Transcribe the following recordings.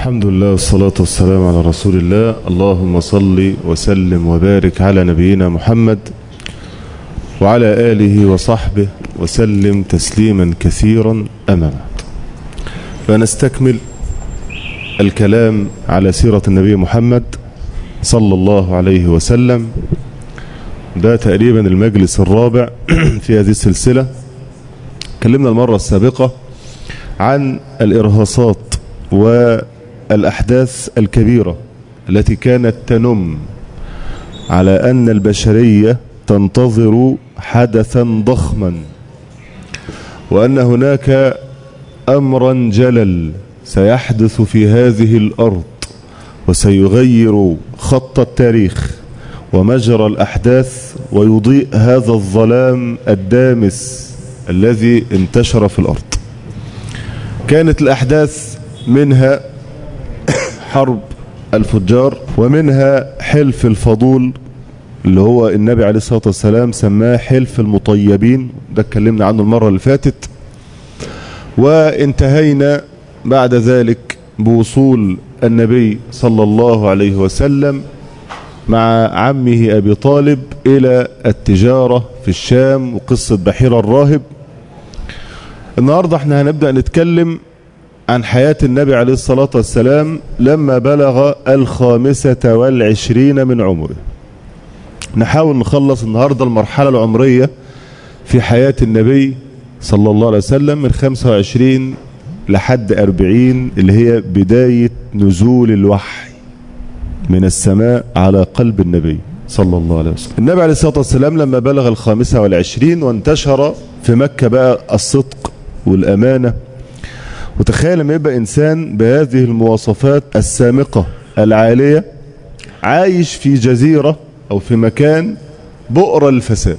الحمد لله والصلاة والسلام على رسول الله اللهم صل وسلم وبارك على نبينا محمد وعلى آله وصحبه وسلم تسليما كثيرا أمامه فنستكمل الكلام على سيرة النبي محمد صلى الله عليه وسلم ده تقريبا المجلس الرابع في هذه السلسلة كلمنا المرة السابقة عن الإرهاصات والأحداث الكبيرة التي كانت تنم على أن البشرية تنتظر حدثا ضخما وأن هناك أمرا جلل سيحدث في هذه الأرض وسيغير خط التاريخ ومجرى الأحداث ويضيء هذا الظلام الدامس الذي انتشر في الأرض كانت الأحداث منها حرب الفجار ومنها حلف الفضول اللي هو النبي عليه الصلاة والسلام سماه حلف المطيبين ده اتكلمنا عنه المرة اللي فاتت وانتهينا بعد ذلك بوصول النبي صلى الله عليه وسلم مع عمه أبي طالب إلى التجارة في الشام وقصة بحيرة الراهب النهاردة احنا هنبدأ نتكلم عن حياة النبي عليه الصلاة والسلام لما بلغ الخامسة والعشرين من عمره نحاول نخلص النهاردة المرحلة العمرية في حياة النبي صلى الله عليه وسلم من 25 لحد 40 اللي هي بداية نزول الوحي من السماء على قلب النبي صلى الله عليه وسلم النبي عليه الصلاة والسلام لما بلغ الخامسة والعشرين وانتشر في مكة بقى الصدق والأمانة وتخيل لما يبقى إنسان بهذه المواصفات السامقة العالية عايش في جزيرة أو في مكان بؤر الفساد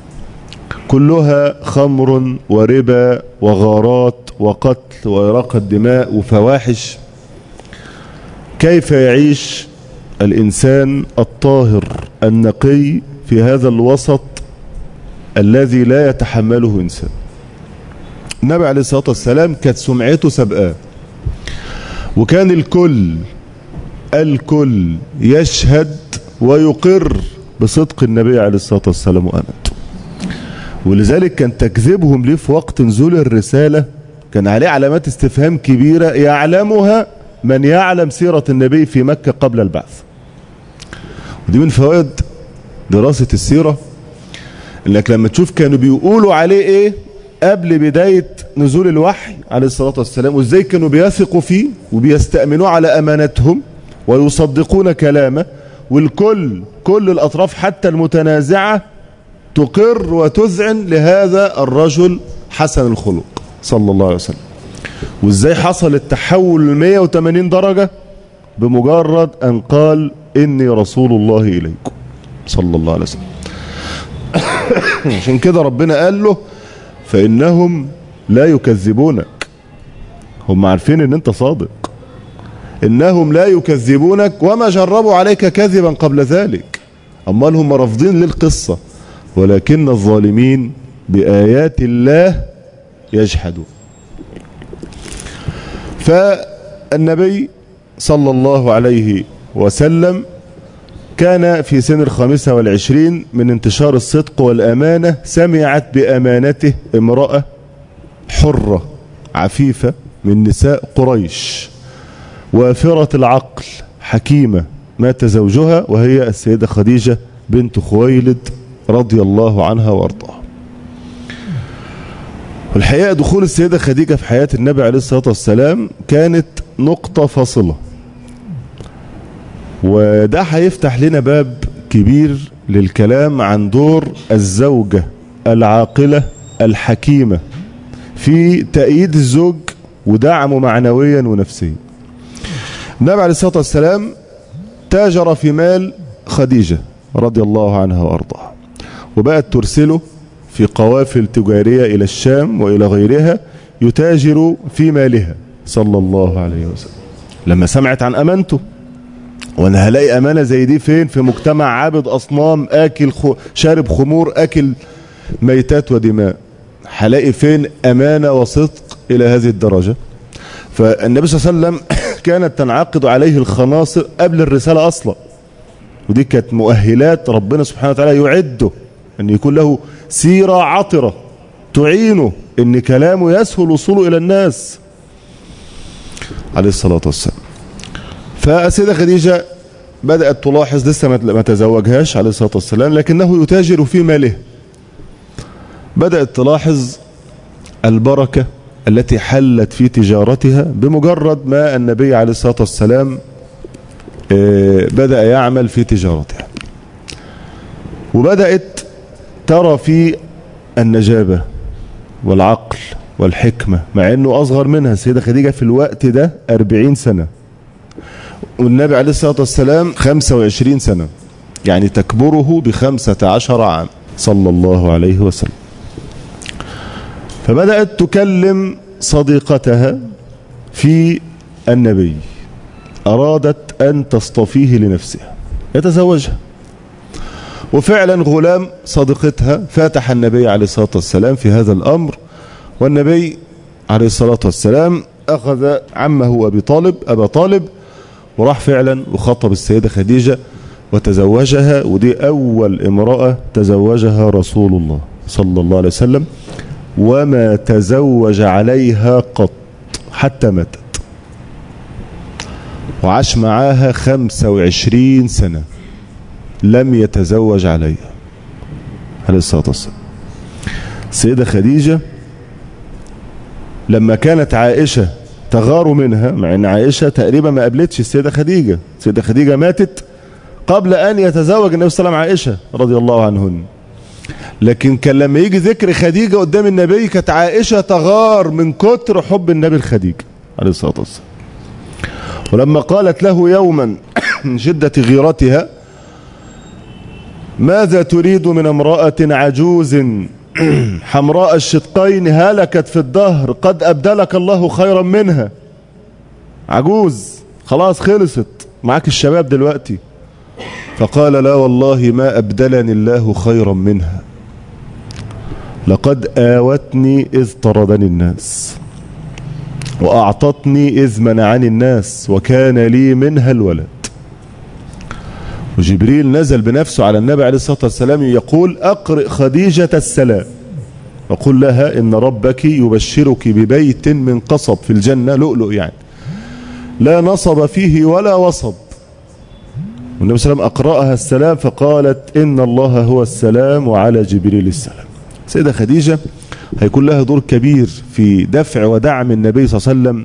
كلها خمر وربا وغارات وقتل وإراقة دماء وفواحش كيف يعيش الإنسان الطاهر النقي في هذا الوسط الذي لا يتحمله إنسان النبي عليه الصلاة والسلام كانت سمعته سبقاه وكان الكل الكل يشهد ويقر بصدق النبي عليه الصلاة والسلام وأمانته ولذلك كان تكذيبهم ليه في وقت نزول الرسالة كان عليه علامات استفهام كبيرة يعلمها من يعلم سيرة النبي في مكة قبل البعث ودي من فوائد دراسة السيرة انك لما تشوف كانوا بيقولوا عليه ايه قبل بداية نزول الوحي عليه الصلاة والسلام وازاي كانوا بيثقوا فيه وبيستأمنوا على امانتهم ويصدقون كلامه والكل كل الاطراف حتى المتنازعة تقر وتذعن لهذا الرجل حسن الخلق صلى الله عليه وسلم وازاي حصل التحول 180 درجة بمجرد ان قال اني رسول الله اليكم صلى الله عليه وسلم عشان كده ربنا قال له فانهم لا يكذبونك هم عارفين ان انت صادق انهم لا يكذبونك وما جربوا عليك كذبا قبل ذلك امال هم رافضين للقصة ولكن الظالمين بآيات الله يجحدون فالنبي صلى الله عليه وسلم كان في سن الخامسة والعشرين من انتشار الصدق والأمانة سمعت بأمانته امرأة حرة عفيفة من نساء قريش وافرة العقل حكيمة مات زوجها وهي السيدة خديجة بنت خويلد رضي الله عنها وارضاها والحقيقة دخول السيدة خديجة في حياة النبي عليه الصلاة والسلام كانت نقطة فاصلة وده هيفتح لنا باب كبير للكلام عن دور الزوجة العاقلة الحكيمة في تأييد الزوج ودعمه معنويا ونفسيا النبي عليه الصلاة والسلام تاجر في مال خديجة رضي الله عنها وأرضاها وبقت ترسله في قوافل تجارية إلى الشام وإلى غيرها يتاجر في مالها صلى الله عليه وسلم لما سمعت عن أمانته وانا هلاقي امانة زي دي فين في مجتمع عابد اصنام اكل خو شارب خمور اكل ميتات ودماء هلاقي فين امانة وصدق الى هذه الدرجة فالنبي صلى الله عليه وسلم كانت تنعقد عليه الخناصر قبل الرسالة أصلا ودي كانت مؤهلات ربنا سبحانه وتعالى يعده أن يكون له سيرة عطرة تعينه أن كلامه يسهل وصوله إلى الناس عليه الصلاة والسلام فالسيدة خديجة بدأت تلاحظ لسه ما تزوجهاش عليه الصلاة والسلام لكنه يتاجر في ماله بدأت تلاحظ البركة التي حلت في تجارتها بمجرد ما النبي عليه الصلاة والسلام بدأ يعمل في تجارتها وبدأت ترى في النجابة والعقل والحكمة مع أنه أصغر منها السيدة خديجة في الوقت ده أربعين سنة والنبي عليه الصلاة والسلام خمسة وعشرين سنة يعني تكبره بخمسة عشر عام صلى الله عليه وسلم فبدأت تكلم صديقتها في النبي أرادت أن تصطفيه لنفسها يتزوجها وفعلا غلام صديقتها فاتح النبي عليه الصلاة والسلام في هذا الأمر والنبي عليه الصلاة والسلام أخذ عمه أبي طالب أبا طالب وراح فعلا وخطب السيدة خديجة وتزوجها ودي أول امرأة تزوجها رسول الله صلى الله عليه وسلم وما تزوج عليها قط حتى ماتت وعاش معاها خمسة وعشرين سنة لم يتزوج عليها عليه الصلاة والسلام السيدة خديجة لما كانت عائشة تغار منها مع ان عائشة تقريبا ما قابلتش السيدة خديجة السيدة خديجة ماتت قبل ان يتزوج النبي صلى الله عليه وسلم عائشة رضي الله عنهن لكن كان لما يجي ذكر خديجة قدام النبي كانت عائشة تغار من كتر حب النبي الخديجة عليه الصلاة والسلام ولما قالت له يوما من شدة غيرتها ماذا تريد من امرأة عجوز حمراء الشدقين هلكت في الدهر قد أبدلك الله خيرا منها عجوز خلاص خلصت معاك الشباب دلوقتي فقال لا والله ما أبدلني الله خيرا منها لقد آوتني إذ طردني الناس وأعطتني إذ منعني الناس وكان لي منها الولد وجبريل نزل بنفسه على النبي عليه الصلاة والسلام يقول أقرئ خديجة السلام وقل لها إن ربك يبشرك ببيت من قصب في الجنة لؤلؤ يعني لا نصب فيه ولا وصب والنبي صلى الله عليه وسلم أقرأها السلام فقالت إن الله هو السلام وعلى جبريل السلام سيدة خديجة هيكون لها دور كبير في دفع ودعم النبي صلى الله عليه وسلم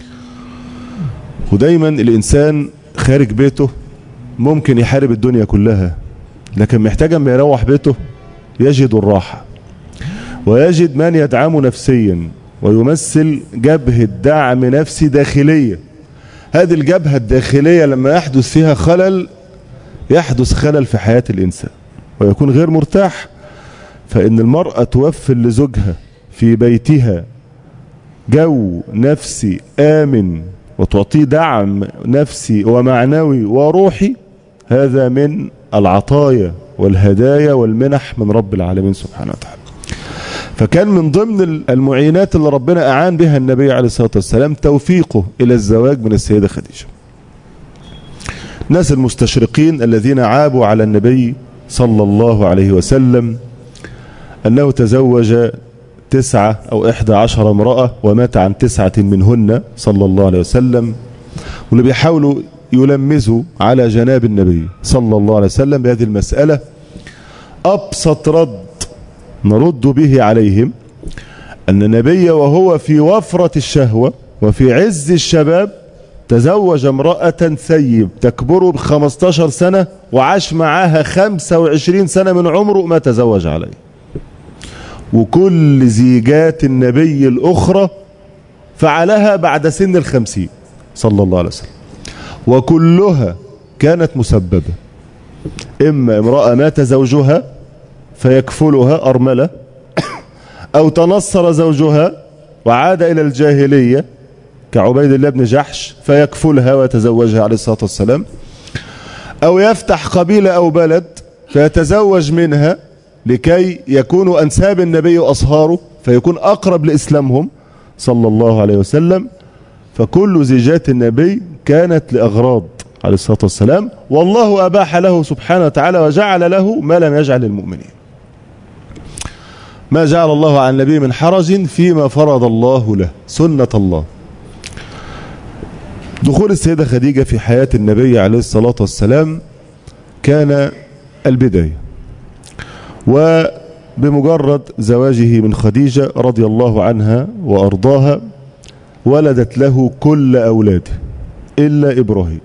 ودايما الإنسان خارج بيته ممكن يحارب الدنيا كلها لكن محتاج اما يروح بيته يجد الراحة ويجد من يدعمه نفسيا ويمثل جبهة دعم نفسي داخلية هذه الجبهة الداخلية لما يحدث فيها خلل يحدث خلل في حياة الإنسان ويكون غير مرتاح فإن المرأة توفر لزوجها في بيتها جو نفسي آمن وتعطيه دعم نفسي ومعنوي وروحي هذا من العطايا والهدايا والمنح من رب العالمين سبحانه وتعالى فكان من ضمن المعينات اللي ربنا أعان بها النبي عليه الصلاة والسلام توفيقه إلى الزواج من السيدة خديجة ناس المستشرقين الذين عابوا على النبي صلى الله عليه وسلم أنه تزوج تسعة أو إحدى عشر امرأة ومات عن تسعة منهن صلى الله عليه وسلم واللي بيحاولوا يلمزوا على جناب النبي صلى الله عليه وسلم بهذه المسألة أبسط رد نرد به عليهم أن النبي وهو في وفرة الشهوة وفي عز الشباب تزوج امرأة ثيب تكبره بخمستاشر سنة وعاش معاها خمسة وعشرين سنة من عمره ما تزوج عليه وكل زيجات النبي الأخرى فعلها بعد سن الخمسين صلى الله عليه وسلم وكلها كانت مسببة إما امرأة مات زوجها فيكفلها أرملة أو تنصر زوجها وعاد إلى الجاهلية كعبيد الله بن جحش فيكفلها ويتزوجها عليه الصلاة والسلام أو يفتح قبيلة أو بلد فيتزوج منها لكي يكونوا أنساب النبي وأصهاره فيكون أقرب لإسلامهم صلى الله عليه وسلم فكل زيجات النبي كانت لأغراض عليه الصلاة والسلام والله أباح له سبحانه وتعالى وجعل له ما لم يجعل للمؤمنين ما جعل الله عن النبي من حرج فيما فرض الله له سنة الله دخول السيدة خديجة في حياة النبي عليه الصلاة والسلام كان البداية وبمجرد زواجه من خديجة رضي الله عنها وأرضاها ولدت له كل أولاده إلا إبراهيم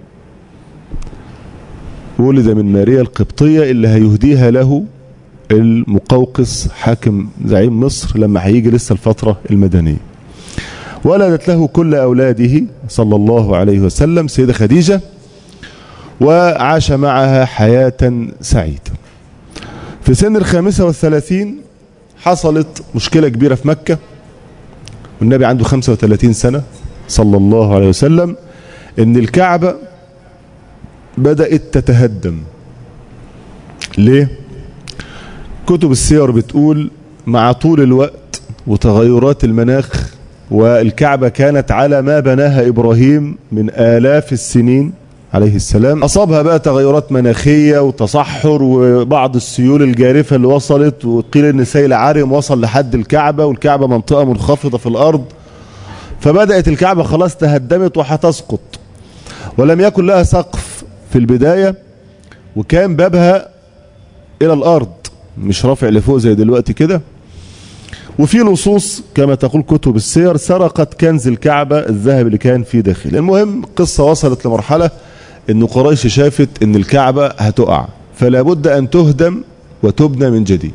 ولد من ماريا القبطية اللي هيهديها له المقوقس حاكم زعيم مصر لما هيجي لسه الفترة المدنية ولدت له كل أولاده صلى الله عليه وسلم سيدة خديجة وعاش معها حياة سعيدة في سن الخامسة والثلاثين حصلت مشكلة كبيرة في مكة والنبي عنده 35 سنة صلى الله عليه وسلم ان الكعبة بدأت تتهدم ليه كتب السير بتقول مع طول الوقت وتغيرات المناخ والكعبة كانت على ما بناها إبراهيم من آلاف السنين عليه السلام أصابها بقى تغيرات مناخية وتصحر وبعض السيول الجارفة اللي وصلت وقيل أن سيل عارم وصل لحد الكعبة والكعبة منطقة منخفضة في الأرض فبدأت الكعبة خلاص تهدمت وهتسقط ولم يكن لها سقف في البداية وكان بابها إلى الأرض مش رافع لفوق زي دلوقتي كده وفي لصوص كما تقول كتب السير سرقت كنز الكعبة الذهب اللي كان في داخل المهم القصة وصلت لمرحلة ان قريش شافت ان الكعبة هتقع فلا بد ان تهدم وتبنى من جديد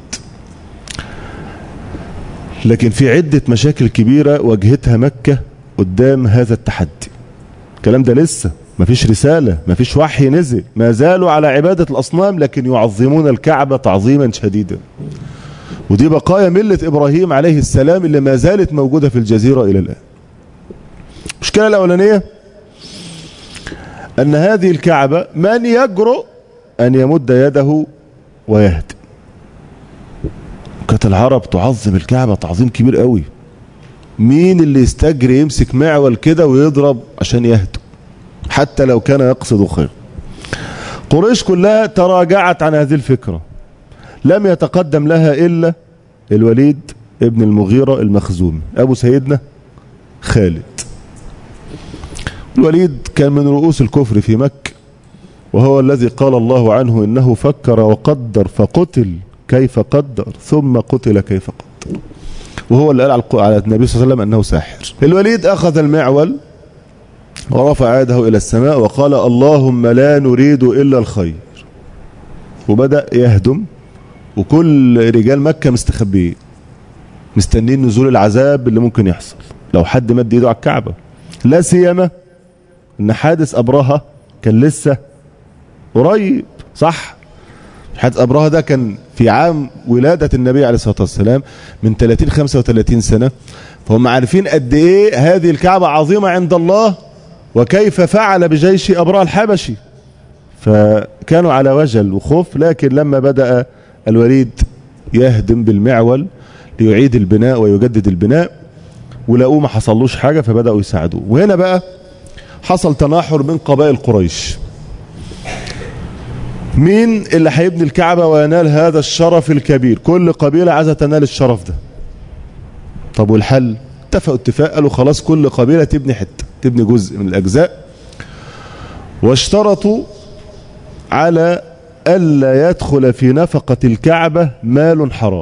لكن في عدة مشاكل كبيرة واجهتها مكة قدام هذا التحدي الكلام ده لسه مفيش رسالة مفيش وحي نزل ما زالوا على عبادة الأصنام لكن يعظمون الكعبة تعظيما شديدا ودي بقايا ملة إبراهيم عليه السلام اللي ما زالت موجودة في الجزيرة إلى الآن المشكلة الأولانية أن هذه الكعبة من يجرؤ أن يمد يده ويهدم كانت العرب تعظم الكعبة تعظيم كبير قوي مين اللي يستجري يمسك معول كده ويضرب عشان يهدم حتى لو كان يقصد خير قريش كلها تراجعت عن هذه الفكرة لم يتقدم لها إلا الوليد ابن المغيرة المخزومي أبو سيدنا خالد الوليد كان من رؤوس الكفر في مكة وهو الذي قال الله عنه إنه فكر وقدر فقتل كيف قدر ثم قتل كيف قدر وهو اللي قال على النبي صلى الله عليه وسلم أنه ساحر الوليد أخذ المعول ورفع يده إلى السماء وقال اللهم لا نريد إلا الخير وبدأ يهدم وكل رجال مكة مستخبيين مستنين نزول العذاب اللي ممكن يحصل لو حد مد ايده على الكعبة لا سيما ان حادث ابرهة كان لسه قريب صح حادث ابرهة ده كان في عام ولادة النبي عليه الصلاة والسلام من 30 35 سنة فهم عارفين قد ايه هذه الكعبة عظيمة عند الله وكيف فعل بجيش ابرهة الحبشي فكانوا على وجل وخوف لكن لما بدأ الوليد يهدم بالمعول ليعيد البناء ويجدد البناء ولقوه ما حصلوش حاجة فبدأوا يساعدوه وهنا بقى حصل تناحر من قبائل قريش مين اللي هيبني الكعبة وينال هذا الشرف الكبير كل قبيلة عايزة تنال الشرف ده طب والحل اتفقوا اتفاق قالوا خلاص كل قبيلة تبني حتة تبني جزء من الأجزاء واشترطوا على ألا يدخل في نفقة الكعبة مال حرام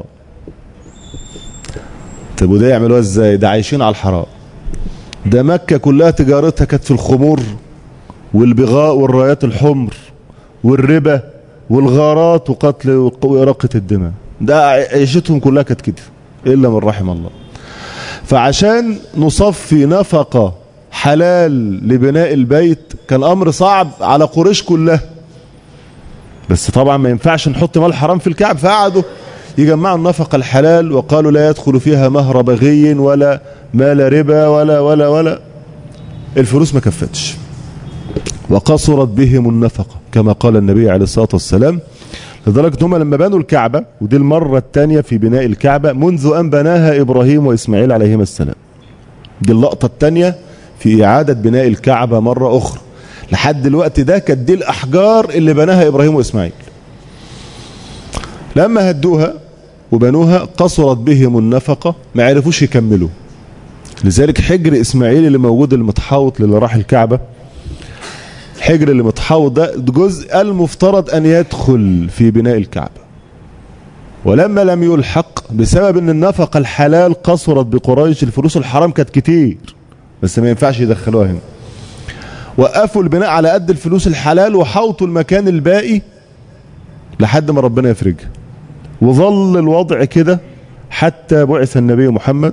طب وده يعملوها ازاي ده عايشين على الحرام ده مكة كلها تجارتها كانت في الخمور والبغاء والرايات الحمر والربا والغارات وقتل وإراقة الدماء ده عيشتهم كلها كانت كده إلا من رحم الله فعشان نصفي نفقة حلال لبناء البيت كان أمر صعب على قريش كلها بس طبعا ما ينفعش نحط مال حرام في الكعب فقعدوا يجمعوا النفقة الحلال وقالوا لا يدخل فيها مهر بغي ولا مال ربا ولا ولا ولا الفلوس ما كفتش وقصرت بهم النفقة كما قال النبي عليه الصلاة والسلام لدرجة هم لما بنوا الكعبة ودي المرة الثانية في بناء الكعبة منذ أن بناها إبراهيم وإسماعيل عليهما السلام دي اللقطة الثانية في إعادة بناء الكعبة مرة أخرى لحد الوقت ده كانت دي الأحجار اللي بناها إبراهيم وإسماعيل لما هدوها وبنوها قصرت بهم النفقة ما عرفوش يكملوا لذلك حجر إسماعيل اللي موجود المتحوط اللي راح الكعبة الحجر اللي متحوط ده جزء المفترض أن يدخل في بناء الكعبة ولما لم يلحق بسبب ان النفقة الحلال قصرت بقريش الفلوس الحرام كانت كتير بس ما ينفعش يدخلوها هنا وقفوا البناء على قد الفلوس الحلال وحوطوا المكان الباقي لحد ما ربنا يفرجها وظل الوضع كده حتى بعث النبي محمد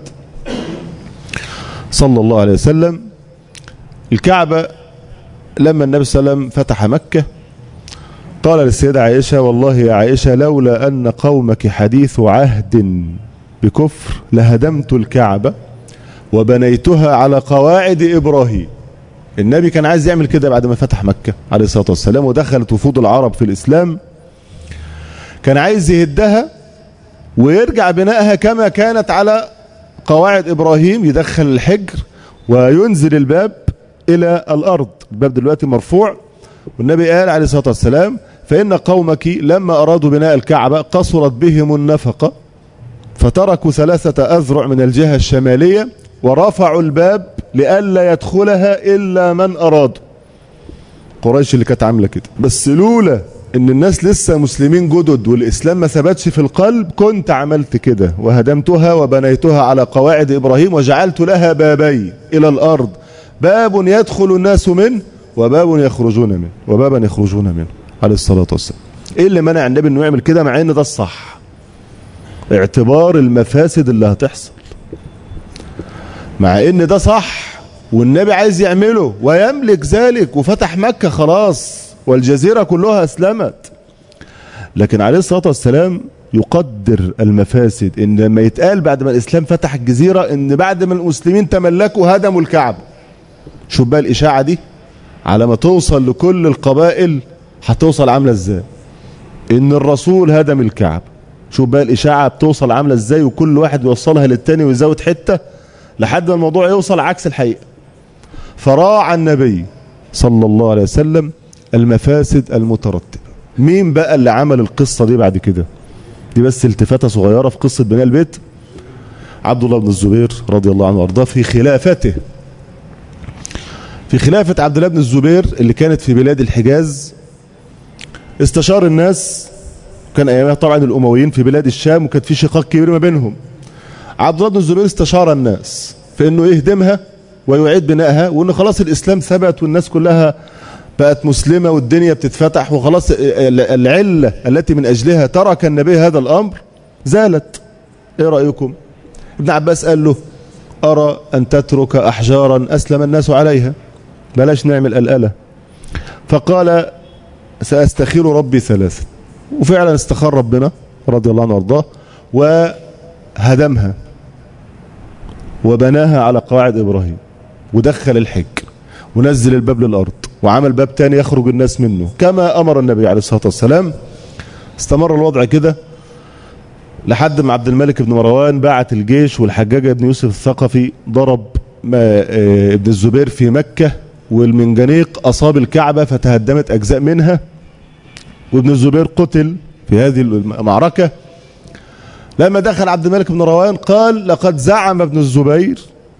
صلى الله عليه وسلم الكعبة لما النبي صلى الله عليه وسلم فتح مكة قال للسيدة عائشة والله يا عائشة لولا أن قومك حديث عهد بكفر لهدمت الكعبة وبنيتها على قواعد إبراهيم النبي كان عايز يعمل كده بعد ما فتح مكة عليه الصلاة والسلام ودخلت وفود العرب في الإسلام كان عايز يهدها ويرجع بنائها كما كانت على قواعد إبراهيم يدخل الحجر وينزل الباب إلى الأرض الباب دلوقتي مرفوع والنبي قال عليه الصلاة والسلام فإن قومك لما أرادوا بناء الكعبة قصرت بهم النفقة فتركوا ثلاثة أذرع من الجهة الشمالية ورفعوا الباب لئلا يدخلها إلا من أراد قريش اللي كانت عاملة كده بس لولا ان الناس لسه مسلمين جدد والاسلام ما ثبتش في القلب كنت عملت كده وهدمتها وبنيتها على قواعد ابراهيم وجعلت لها بابين الى الارض باب يدخل الناس منه وباب يخرجون منه وبابا يخرجون منه عليه الصلاة والسلام ايه اللي منع النبي انه يعمل كده مع ان ده الصح اعتبار المفاسد اللي هتحصل مع ان ده صح والنبي عايز يعمله ويملك ذلك وفتح مكة خلاص والجزيرة كلها اسلمت لكن عليه الصلاة والسلام يقدر المفاسد ان لما يتقال بعد ما الاسلام فتح الجزيرة ان بعد ما المسلمين تملكوا هدموا الكعبة شوف بقى الاشاعة دي على ما توصل لكل القبائل هتوصل عاملة ازاي ان الرسول هدم الكعبة شوف بقى الاشاعة بتوصل عاملة ازاي وكل واحد بيوصلها للتاني ويزود حتة لحد ما الموضوع يوصل عكس الحقيقة فراعى النبي صلى الله عليه وسلم المفاسد المترتبة مين بقى اللي عمل القصة دي بعد كده دي بس التفاتة صغيرة في قصة بناء البيت عبد الله بن الزبير رضي الله عنه وارضاه في خلافته في خلافة عبد الله بن الزبير اللي كانت في بلاد الحجاز استشار الناس كان ايامها طبعا الامويين في بلاد الشام وكانت في شقاق كبير ما بينهم عبد الله بن الزبير استشار الناس في انه يهدمها ويعيد بنائها وانه خلاص الاسلام ثبت والناس كلها بقت مسلمة والدنيا بتتفتح وخلاص العلة التي من اجلها ترك النبي هذا الامر زالت ايه رأيكم ابن عباس قال له ارى ان تترك احجارا اسلم الناس عليها بلاش نعمل قلقلة فقال سأستخير ربي ثلاثة وفعلا استخار ربنا رضي الله عنه وارضاه وهدمها وبناها على قواعد إبراهيم ودخل الحج ونزل الباب للأرض وعمل باب تاني يخرج الناس منه كما أمر النبي عليه الصلاة والسلام استمر الوضع كده لحد ما عبد الملك بن مروان بعت الجيش والحجاج بن يوسف الثقفي ضرب ما ابن الزبير في مكة والمنجنيق أصاب الكعبة فتهدمت أجزاء منها وابن الزبير قتل في هذه المعركة لما دخل عبد الملك بن روان قال لقد زعم ابن الزبير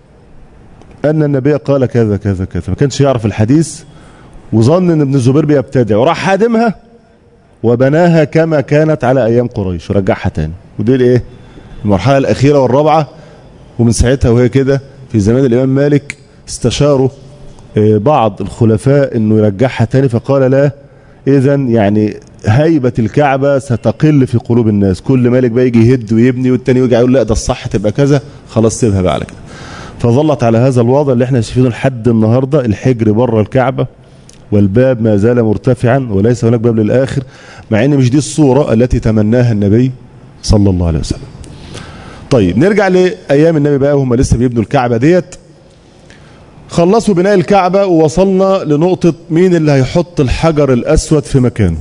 أن النبي قال كذا كذا كذا ما كانش يعرف الحديث وظن أن ابن الزبير بيبتدع وراح هادمها وبناها كما كانت على أيام قريش ورجعها تاني ودي الايه المرحلة الأخيرة والرابعة ومن ساعتها وهي كده في زمان الإمام مالك استشاروا بعض الخلفاء انه يرجعها تاني فقال لا اذا يعني هيبة الكعبة ستقل في قلوب الناس كل مالك بقى يجي يهد ويبني والتاني يرجع يقول لا ده الصح تبقى كذا خلاص سيبها بقى على كده فظلت على هذا الوضع اللي احنا شايفينه لحد النهاردة الحجر بره الكعبة والباب ما زال مرتفعا وليس هناك باب للآخر مع ان مش دي الصورة التي تمناها النبي صلى الله عليه وسلم طيب نرجع لأيام النبي بقى وهم لسه بيبنوا الكعبة ديت خلصوا بناء الكعبة ووصلنا لنقطة مين اللي هيحط الحجر الأسود في مكانه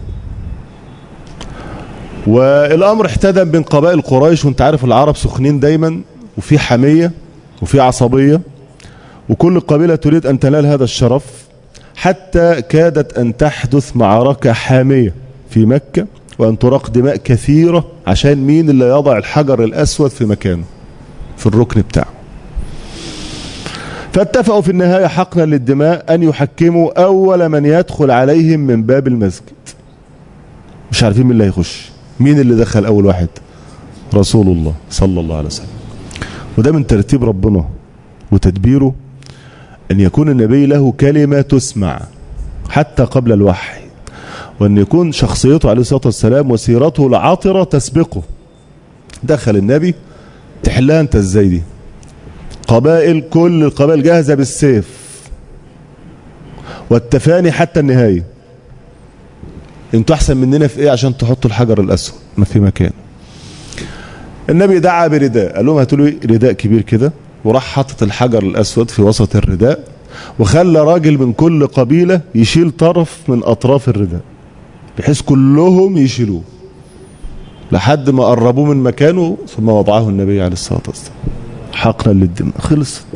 والأمر احتدم بين قبائل قريش وانت عارف العرب سخنين دايما وفي حمية وفي عصبية وكل قبيلة تريد أن تنال هذا الشرف حتى كادت أن تحدث معركة حامية في مكة وأن تراق دماء كثيرة عشان مين اللي يضع الحجر الأسود في مكانه في الركن بتاعه فاتفقوا في النهاية حقنا للدماء أن يحكموا أول من يدخل عليهم من باب المسجد مش عارفين مين اللي هيخش مين اللي دخل أول واحد رسول الله صلى الله عليه وسلم وده من ترتيب ربنا وتدبيره أن يكون النبي له كلمة تسمع حتى قبل الوحي وأن يكون شخصيته عليه الصلاة والسلام وسيرته العاطرة تسبقه دخل النبي تحلها انت ازاي دي قبائل كل القبائل جاهزة بالسيف والتفاني حتى النهاية انتوا احسن مننا في ايه عشان تحطوا الحجر الاسود ما في مكان النبي دعا برداء قال لهم هاتوا لي رداء كبير كده وراح حاطط الحجر الاسود في وسط الرداء وخلى راجل من كل قبيلة يشيل طرف من اطراف الرداء بحيث كلهم يشيلوه لحد ما قربوه من مكانه ثم وضعه النبي عليه الصلاة والسلام حقنا للدماء خلصت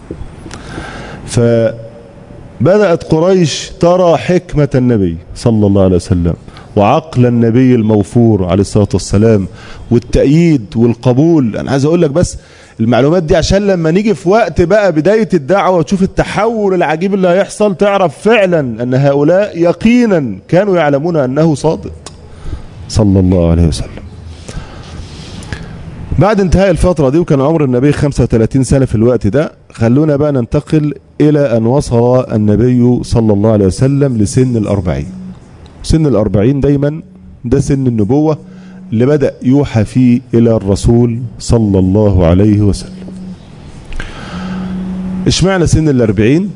فبدأت قريش ترى حكمة النبي صلى الله عليه وسلم وعقل النبي الموفور عليه الصلاة والسلام والتأييد والقبول أنا عايز أقول لك بس المعلومات دي عشان لما نيجي في وقت بقى بداية الدعوة وتشوف التحول العجيب اللي هيحصل تعرف فعلا أن هؤلاء يقينا كانوا يعلمون أنه صادق صلى الله عليه وسلم بعد انتهاء الفترة دي وكان عمر النبي 35 سنة في الوقت ده خلونا بقى ننتقل إلى أن وصل النبي صلى الله عليه وسلم لسن الأربعين سن الأربعين دايما ده سن النبوة اللي بدأ يوحى فيه إلى الرسول صلى الله عليه وسلم اشمعنى سن الأربعين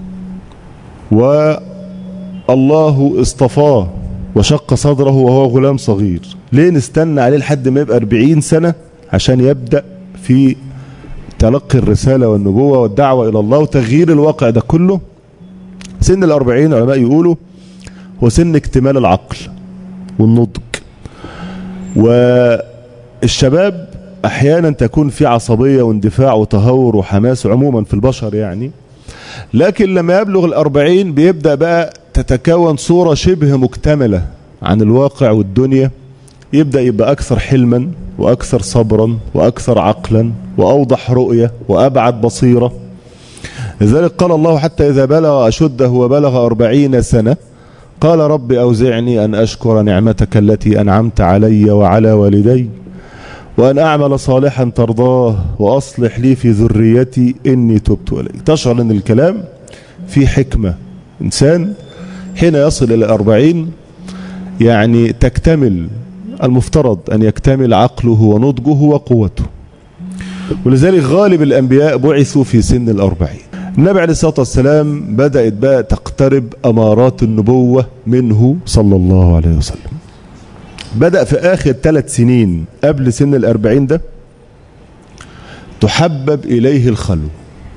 والله اصطفاه وشق صدره وهو غلام صغير ليه نستنى عليه لحد ما يبقى 40 سنة عشان يبدأ في تلقي الرسالة والنبوة والدعوة إلى الله وتغيير الواقع ده كله سن الأربعين علماء يقولوا هو سن اكتمال العقل والنضج والشباب أحيانا تكون في عصبية واندفاع وتهور وحماس عموما في البشر يعني لكن لما يبلغ الأربعين بيبدأ بقى تتكون صورة شبه مكتملة عن الواقع والدنيا يبدأ يبقى أكثر حلما وأكثر صبرا وأكثر عقلا وأوضح رؤية وأبعد بصيرة لذلك قال الله حتى إذا بلغ أشده وبلغ أربعين سنة قال رب أوزعني أن أشكر نعمتك التي أنعمت علي وعلى والدي وأن أعمل صالحا ترضاه وأصلح لي في ذريتي إني تبت إليك تشعر أن الكلام في حكمة إنسان حين يصل إلى أربعين يعني تكتمل المفترض أن يكتمل عقله ونضجه وقوته ولذلك غالب الأنبياء بعثوا في سن الأربعين النبي عليه الصلاة والسلام بدأت بقى تقترب أمارات النبوة منه صلى الله عليه وسلم بدأ في آخر ثلاث سنين قبل سن الأربعين ده تحبب إليه الخلو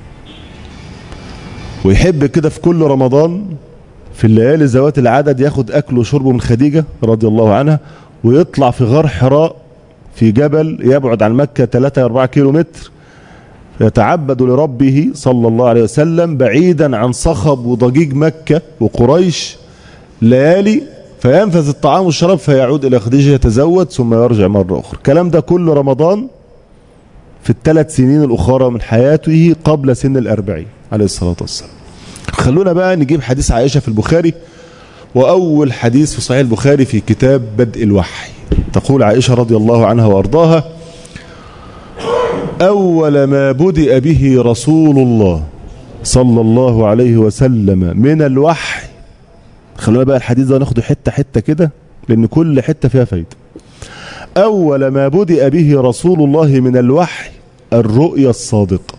ويحب كده في كل رمضان في الليالي ذوات العدد ياخد أكله وشربه من خديجة رضي الله عنها ويطلع في غار حراء في جبل يبعد عن مكة 3-4 كيلو متر يتعبد لربه صلى الله عليه وسلم بعيدا عن صخب وضجيج مكة وقريش ليالي فينفذ الطعام والشراب فيعود إلى خديجة يتزود ثم يرجع مرة أخرى الكلام ده كل رمضان في الثلاث سنين الأخرى من حياته قبل سن الأربعين عليه الصلاة والسلام خلونا بقى نجيب حديث عائشة في البخاري وأول حديث في صحيح البخاري في كتاب بدء الوحي تقول عائشة رضي الله عنها وأرضاها أول ما بدأ به رسول الله صلى الله عليه وسلم من الوحي خلونا بقى الحديث ده ناخده حتة حتة كده لأن كل حتة فيها فايدة أول ما بدأ به رسول الله من الوحي الرؤيا الصادقة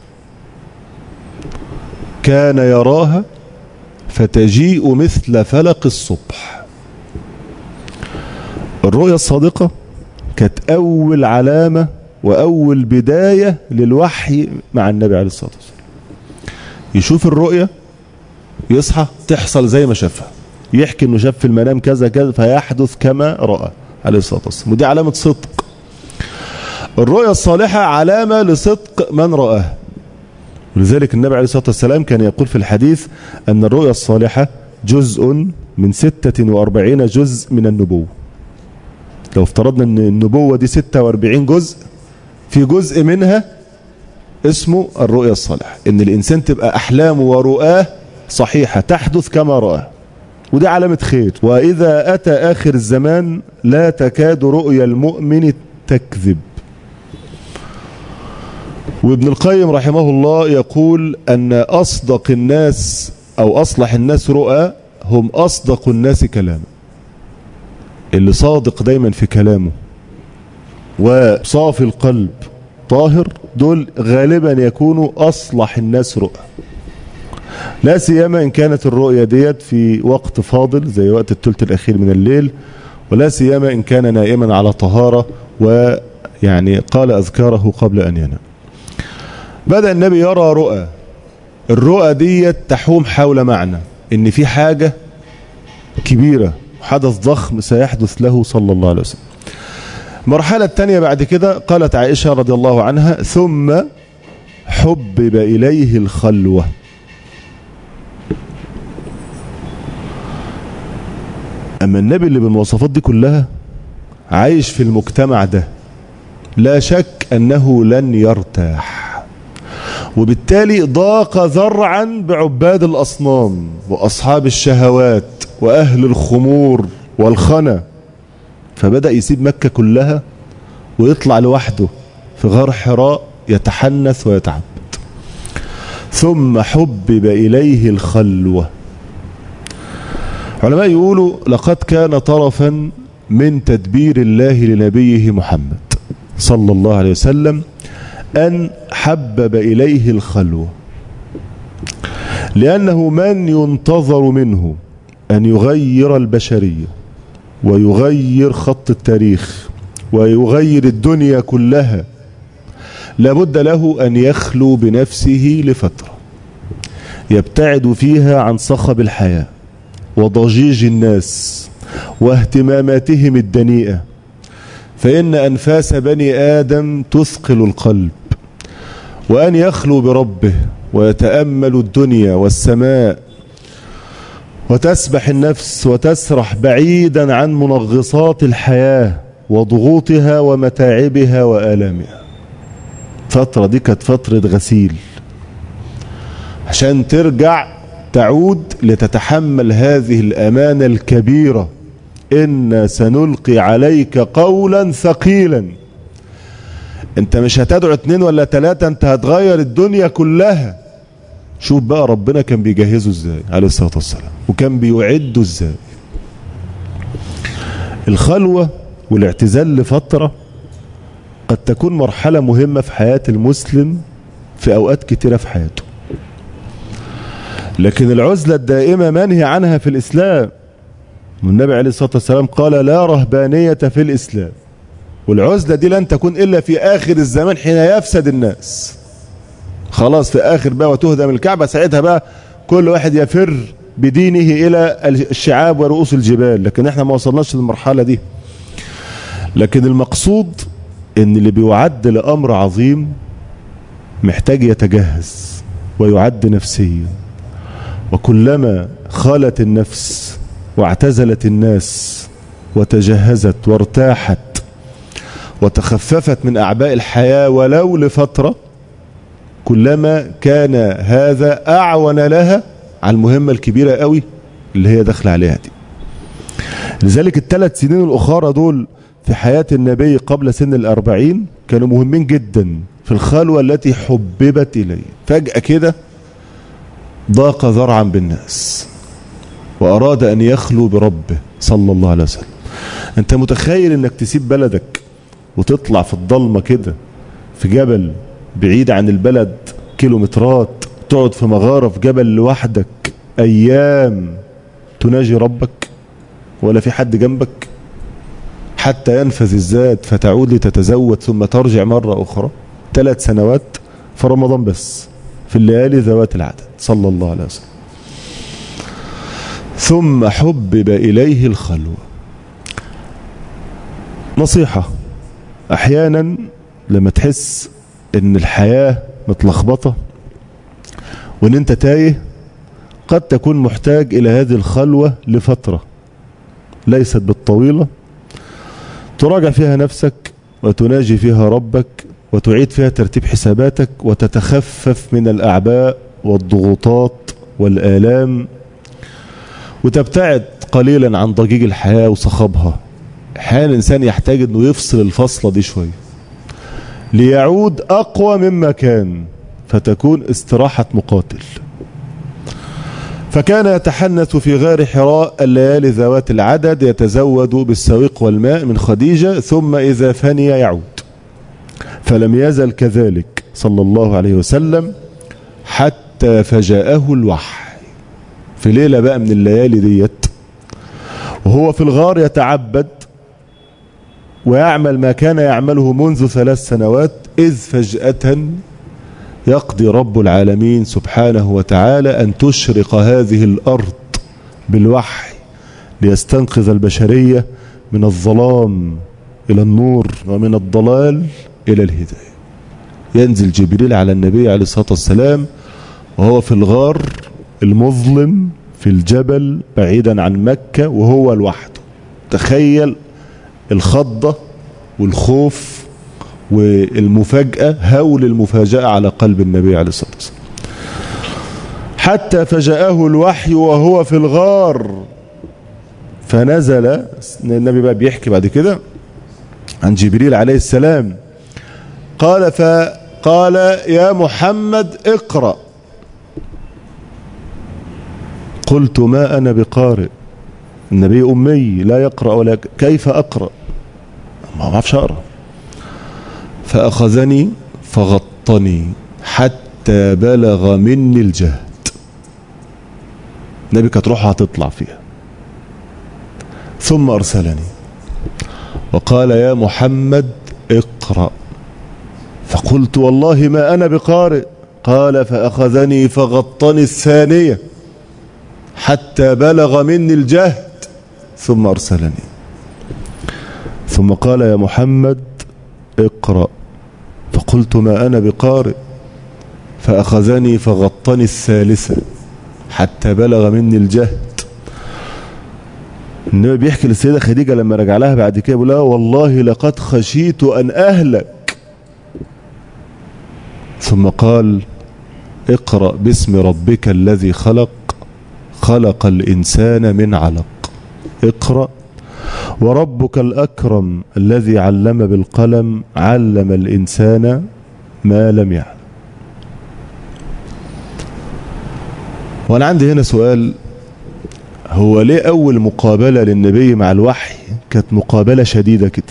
كان يراها فتجيء مثل فلق الصبح الرؤيا الصادقة كانت أول علامة وأول بداية للوحي مع النبي عليه الصلاة والسلام يشوف الرؤية يصحى تحصل زي ما شافها يحكي انه شاف في المنام كذا كذا فيحدث كما رأى عليه الصلاة والسلام ودي علامة صدق الرؤيا الصالحة علامة لصدق من رآها ولذلك النبي عليه الصلاة والسلام كان يقول في الحديث أن الرؤيا الصالحة جزء من ستة وأربعين جزء من النبوة لو افترضنا أن النبوة دي ستة وأربعين جزء في جزء منها اسمه الرؤيا الصالحة ان الانسان تبقى احلامه ورؤاه صحيحة تحدث كما رآه ودي علامة خير واذا اتى اخر الزمان لا تكاد رؤيا المؤمن تكذب وابن القيم رحمه الله يقول ان اصدق الناس او اصلح الناس رؤى هم اصدق الناس كلاما اللي صادق دايما في كلامه وصافي القلب طاهر دول غالبا يكونوا أصلح الناس رؤى لا سيما إن كانت الرؤية ديت في وقت فاضل زي وقت الثلث الأخير من الليل ولا سيما إن كان نائما على طهارة ويعني قال أذكاره قبل أن ينام بدأ النبي يرى رؤى الرؤى ديت تحوم حول معنى إن في حاجة كبيرة حدث ضخم سيحدث له صلى الله عليه وسلم المرحلة الثانية بعد كده قالت عائشة رضي الله عنها ثم حبب إليه الخلوة أما النبي اللي بالمواصفات دي كلها عايش في المجتمع ده لا شك أنه لن يرتاح وبالتالي ضاق ذرعا بعباد الأصنام وأصحاب الشهوات وأهل الخمور والخنا فبدأ يسيب مكة كلها ويطلع لوحده في غار حراء يتحنث ويتعبد ثم حبب إليه الخلوة علماء يقولوا لقد كان طرفا من تدبير الله لنبيه محمد صلى الله عليه وسلم أن حبب إليه الخلوة لأنه من ينتظر منه أن يغير البشرية ويغير خط التاريخ ويغير الدنيا كلها لابد له أن يخلو بنفسه لفترة يبتعد فيها عن صخب الحياة وضجيج الناس واهتماماتهم الدنيئة فإن أنفاس بني آدم تثقل القلب وأن يخلو بربه ويتأمل الدنيا والسماء وتسبح النفس وتسرح بعيدا عن منغصات الحياة وضغوطها ومتاعبها وآلامها فترة دي كانت فترة غسيل عشان ترجع تعود لتتحمل هذه الأمانة الكبيرة إن سنلقي عليك قولا ثقيلا انت مش هتدعو اتنين ولا تلاتة انت هتغير الدنيا كلها شوف بقى ربنا كان بيجهزه ازاي عليه الصلاة والسلام وكان بيعده ازاي الخلوة والاعتزال لفترة قد تكون مرحلة مهمة في حياة المسلم في أوقات كتيرة في حياته لكن العزلة الدائمة منهي عنها في الإسلام والنبي عليه الصلاة والسلام قال لا رهبانية في الإسلام والعزلة دي لن تكون إلا في آخر الزمان حين يفسد الناس خلاص في آخر بقى وتهدم الكعبة ساعتها بقى كل واحد يفر بدينه إلى الشعاب ورؤوس الجبال لكن احنا ما وصلناش للمرحلة دي لكن المقصود ان اللي بيعد لأمر عظيم محتاج يتجهز ويعد نفسيا وكلما خالت النفس واعتزلت الناس وتجهزت وارتاحت وتخففت من أعباء الحياة ولو لفترة كلما كان هذا أعون لها على المهمة الكبيرة قوي اللي هي داخله عليها دي لذلك الثلاث سنين الأخرى دول في حياة النبي قبل سن الأربعين كانوا مهمين جدا في الخلوة التي حببت إليه فجأة كده ضاق ذرعا بالناس وأراد أن يخلو بربه صلى الله عليه وسلم أنت متخيل أنك تسيب بلدك وتطلع في الضلمة كده في جبل بعيد عن البلد كيلومترات تقعد في مغارة في جبل لوحدك أيام تناجي ربك ولا في حد جنبك حتى ينفذ الزاد فتعود لتتزود ثم ترجع مرة أخرى ثلاث سنوات في رمضان بس في الليالي ذوات العدد صلى الله عليه وسلم ثم حبب إليه الخلوة نصيحة أحيانا لما تحس ان الحياة متلخبطة وان انت تايه قد تكون محتاج الى هذه الخلوة لفترة ليست بالطويلة تراجع فيها نفسك وتناجي فيها ربك وتعيد فيها ترتيب حساباتك وتتخفف من الأعباء والضغوطات والآلام وتبتعد قليلا عن ضجيج الحياة وصخبها احيانا الإنسان يحتاج أنه يفصل الفصلة دي شوية ليعود أقوى مما كان فتكون استراحة مقاتل فكان يتحنث في غار حراء الليالي ذوات العدد يتزود بالسويق والماء من خديجة ثم إذا فني يعود فلم يزل كذلك صلى الله عليه وسلم حتى فجاءه الوحي في ليلة بقى من الليالي ديت وهو في الغار يتعبد ويعمل ما كان يعمله منذ ثلاث سنوات إذ فجأة يقضي رب العالمين سبحانه وتعالى أن تشرق هذه الأرض بالوحي ليستنقذ البشرية من الظلام إلى النور ومن الضلال إلى الهداية ينزل جبريل على النبي عليه الصلاة والسلام وهو في الغار المظلم في الجبل بعيدا عن مكة وهو لوحده تخيل الخضة والخوف والمفاجأة هول المفاجأة على قلب النبي عليه الصلاة والسلام حتى فجاءه الوحي وهو في الغار فنزل النبي بقى بيحكي بعد كده عن جبريل عليه السلام قال فقال يا محمد اقرأ قلت ما أنا بقارئ النبي أمي لا يقرأ ولا كيف أقرأ ما أعرفش أقرأ فأخذني فغطني حتى بلغ مني الجهد النبي كانت روحها هتطلع فيها ثم أرسلني وقال يا محمد اقرأ فقلت والله ما أنا بقارئ قال فأخذني فغطني الثانية حتى بلغ مني الجهد ثم أرسلني ثم قال يا محمد اقرأ فقلت ما أنا بقارئ فأخذني فغطني الثالثة حتى بلغ مني الجهد النبي بيحكي للسيدة خديجة لما رجع لها بعد كده بيقول لها والله لقد خشيت أن أهلك ثم قال اقرأ باسم ربك الذي خلق خلق الإنسان من علق اقرأ وربك الأكرم الذي علم بالقلم علم الإنسان ما لم يعلم وأنا عندي هنا سؤال هو ليه أول مقابلة للنبي مع الوحي كانت مقابلة شديدة كده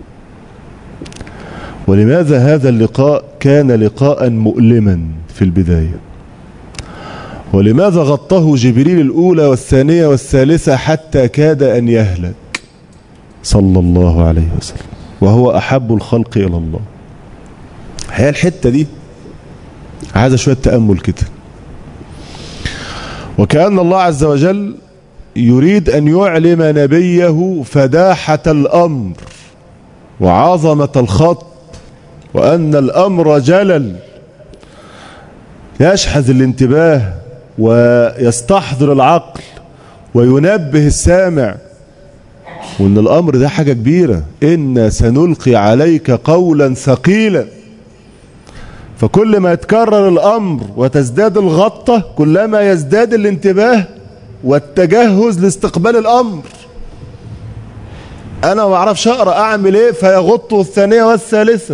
ولماذا هذا اللقاء كان لقاء مؤلما في البداية ولماذا غطاه جبريل الأولى والثانية والثالثة حتى كاد أن يهلك صلى الله عليه وسلم وهو أحب الخلق إلى الله هي الحتة دي عايزة شوية تأمل كده وكأن الله عز وجل يريد أن يعلم نبيه فداحة الأمر وعظمة الخط وأن الأمر جلل يشحذ الانتباه ويستحضر العقل وينبه السامع وان الامر ده حاجة كبيرة ان سنلقي عليك قولا ثقيلا فكل ما يتكرر الامر وتزداد الغطة كلما يزداد الانتباه والتجهز لاستقبال الامر انا ما اعرفش اقرا اعمل ايه فيغط الثانية والثالثة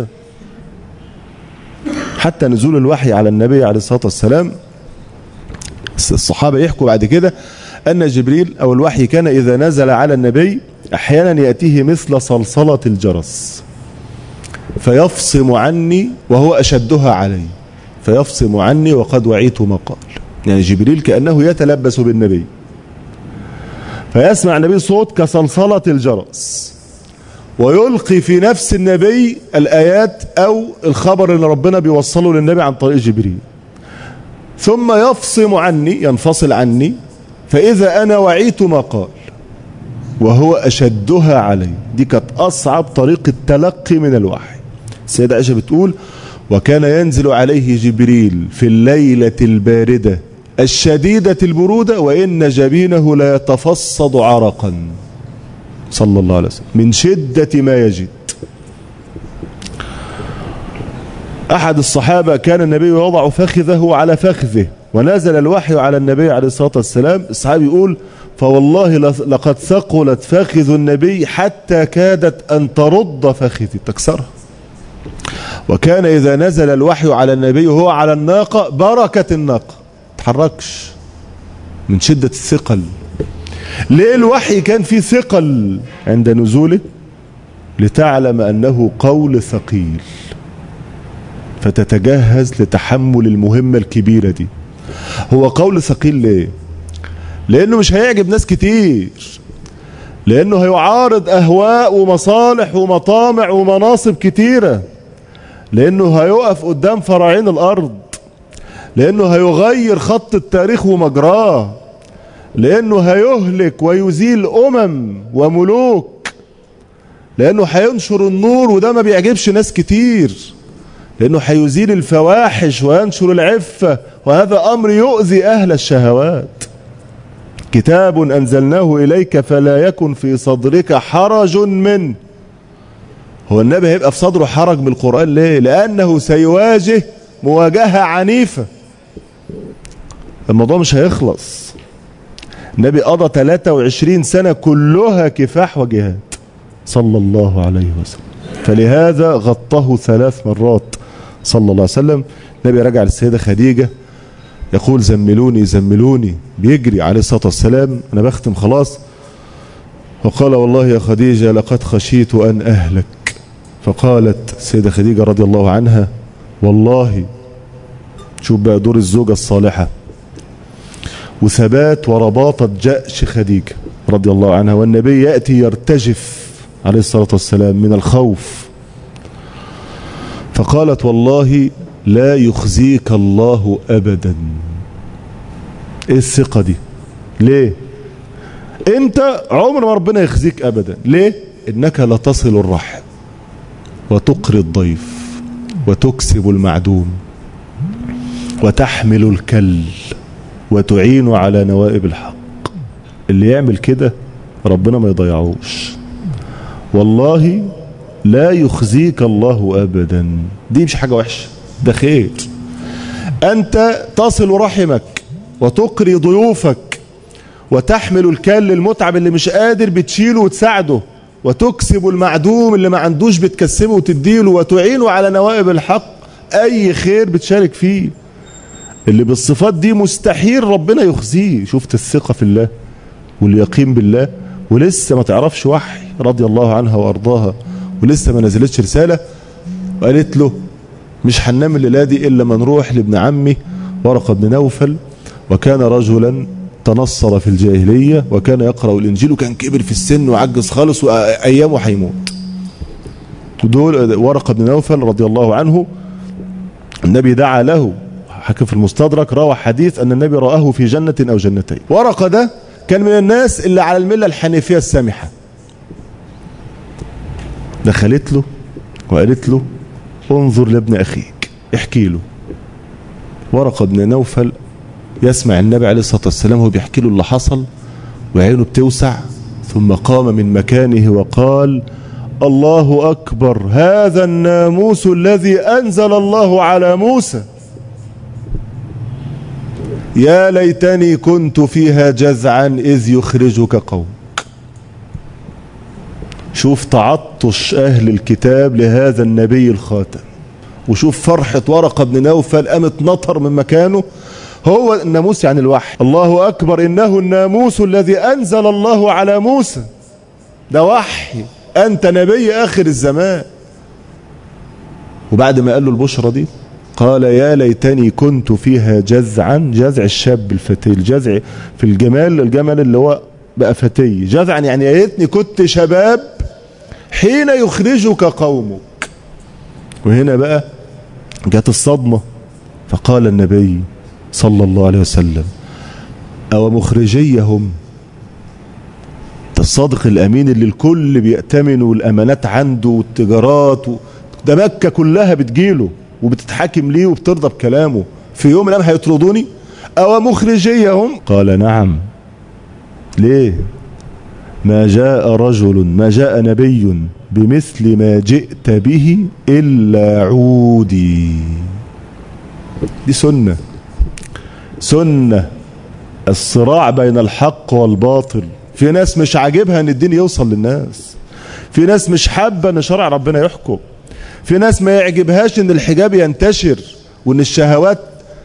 حتى نزول الوحي على النبي عليه الصلاة والسلام الصحابة يحكوا بعد كده أن جبريل أو الوحي كان إذا نزل على النبي أحيانا يأتيه مثل صلصلة الجرس فيفصم عني وهو أشدها علي فيفصم عني وقد وعيت ما قال يعني جبريل كأنه يتلبس بالنبي فيسمع النبي صوت كصلصلة الجرس ويلقي في نفس النبي الآيات أو الخبر اللي ربنا بيوصله للنبي عن طريق جبريل ثم يفصم عني ينفصل عني فإذا أنا وعيت ما قال وهو أشدها علي دي كانت أصعب طريقة تلقي من الوحي السيدة عائشة بتقول وكان ينزل عليه جبريل في الليلة الباردة الشديدة البرودة وإن جبينه لا يتفصد عرقا صلى الله عليه وسلم من شدة ما يجد أحد الصحابة كان النبي يضع فخذه على فخذه ونزل الوحي على النبي عليه الصلاة والسلام الصحابي يقول فوالله لقد ثقلت فخذ النبي حتى كادت أن ترد فخذي تكسرها وكان إذا نزل الوحي على النبي وهو على الناقة بركة الناقة تحركش من شدة الثقل ليه الوحي كان فيه ثقل عند نزوله لتعلم أنه قول ثقيل فتتجهز لتحمل المهمة الكبيرة دي هو قول ثقيل ليه لأنه مش هيعجب ناس كتير لأنه هيعارض أهواء ومصالح ومطامع ومناصب كتيرة لأنه هيقف قدام فراعين الأرض لأنه هيغير خط التاريخ ومجراه لأنه هيهلك ويزيل أمم وملوك لأنه هينشر النور وده ما بيعجبش ناس كتير لأنه هيزيل الفواحش وينشر العفة وهذا أمر يؤذي أهل الشهوات كتاب أنزلناه إليك فلا يكن في صدرك حرج منه هو النبي هيبقى في صدره حرج من القرآن ليه لأنه سيواجه مواجهة عنيفة الموضوع مش هيخلص النبي قضى 23 سنة كلها كفاح وجهاد صلى الله عليه وسلم فلهذا غطاه ثلاث مرات صلى الله عليه وسلم النبي رجع للسيدة خديجة يقول زملوني زملوني بيجري عليه الصلاة والسلام أنا بختم خلاص وقال والله يا خديجة لقد خشيت أن أهلك فقالت السيدة خديجة رضي الله عنها والله شوف بقى دور الزوجة الصالحة وثبات ورباطة جأش خديجة رضي الله عنها والنبي يأتي يرتجف عليه الصلاة والسلام من الخوف فقالت والله لا يخزيك الله أبدا ايه الثقة دي ليه انت عمر ما ربنا يخزيك أبدا ليه انك لتصل الرحم وتقري الضيف وتكسب المعدوم وتحمل الكل وتعين على نوائب الحق اللي يعمل كده ربنا ما يضيعوش والله لا يخزيك الله أبدا دي مش حاجة وحشة ده خير أنت تصل رحمك وتقري ضيوفك وتحمل الكل المتعب اللي مش قادر بتشيله وتساعده وتكسب المعدوم اللي ما عندوش بتكسبه وتديله وتعينه على نوائب الحق أي خير بتشارك فيه اللي بالصفات دي مستحيل ربنا يخزيه شفت الثقة في الله واليقين بالله ولسه ما تعرفش وحي رضي الله عنها وارضاها ولسه ما نزلتش رسالة وقالت له مش هننام الليلة دي إلا ما نروح لابن عمي ورقة بن نوفل وكان رجلا تنصر في الجاهلية وكان يقرأ الإنجيل وكان كبر في السن وعجز خالص وأيامه هيموت دول ورقة بن نوفل رضي الله عنه النبي دعا له حكم في المستدرك روى حديث أن النبي رآه في جنة أو جنتين ورقة ده كان من الناس اللي على الملة الحنيفية السامحة دخلت له وقالت له انظر لابن أخيك احكي له ورقة بن نوفل يسمع النبي عليه الصلاة والسلام وهو بيحكي له اللي حصل وعينه بتوسع ثم قام من مكانه وقال الله أكبر هذا الناموس الذي أنزل الله على موسى يا ليتني كنت فيها جزعا إذ يخرجك قومك شوف تعطش أهل الكتاب لهذا النبي الخاتم وشوف فرحة ورقة بن نوفل قامت نطر من مكانه هو الناموس يعني الوحي الله أكبر إنه الناموس الذي أنزل الله على موسى ده وحي أنت نبي آخر الزمان وبعد ما قال له البشرة دي قال يا ليتني كنت فيها جزعا جزع الشاب الفتي الجزع في الجمال الجمل اللي هو بقى فتي جزعا يعني يا ريتني كنت شباب حين يخرجك قومك وهنا بقى جت الصدمة فقال النبي صلى الله عليه وسلم أو مخرجيهم الصادق الأمين اللي الكل بيأتمن والأمانات عنده والتجارات و... ده مكة كلها بتجيله وبتتحاكم ليه وبترضى بكلامه في يوم من الأيام هيطردوني أو مخرجيهم قال نعم ليه ما جاء رجل ما جاء نبي بمثل ما جئت به إلا عودي دي سنة سنة الصراع بين الحق والباطل في ناس مش عاجبها ان الدين يوصل للناس في ناس مش حابة ان شرع ربنا يحكم في ناس ما يعجبهاش ان الحجاب ينتشر وان الشهوات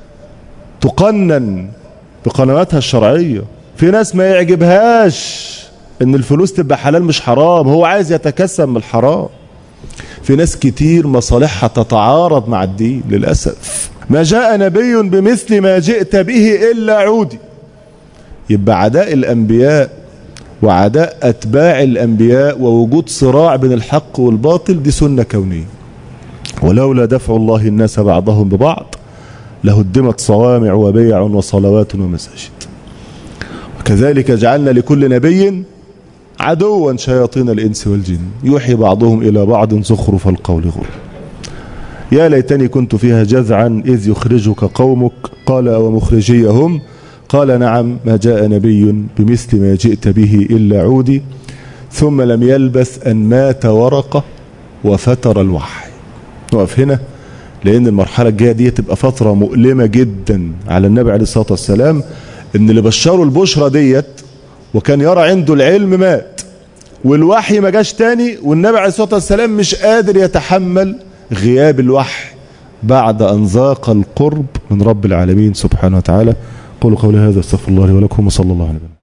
تقنن بقنواتها الشرعية في ناس ما يعجبهاش ان الفلوس تبقى حلال مش حرام هو عايز يتكسب من الحرام في ناس كتير مصالحها تتعارض مع الدين للأسف ما جاء نبي بمثل ما جئت به إلا عودي يبقى عداء الأنبياء وعداء أتباع الأنبياء ووجود صراع بين الحق والباطل دي سنة كونية ولولا دفع الله الناس بعضهم ببعض لهدمت صوامع وبيع وصلوات ومساجد وكذلك جعلنا لكل نبي عدوا شياطين الإنس والجن يوحي بعضهم إلى بعض زخرف القول غرور يا ليتني كنت فيها جذعا إذ يخرجك قومك قال ومخرجيهم قال نعم ما جاء نبي بمثل ما جئت به إلا عودي ثم لم يلبث أن مات ورقة وفتر الوحي نقف هنا لأن المرحلة الجاية دي تبقى فترة مؤلمة جدا على النبي عليه الصلاة والسلام إن اللي بشروا البشرة ديت وكان يرى عنده العلم مات والوحي ما جاش تاني والنبي عليه الصلاة والسلام مش قادر يتحمل غياب الوحي بعد أن ذاق القرب من رب العالمين سبحانه وتعالى قولوا قولي هذا استغفر الله لي ولكم وصلى الله عليه وسلم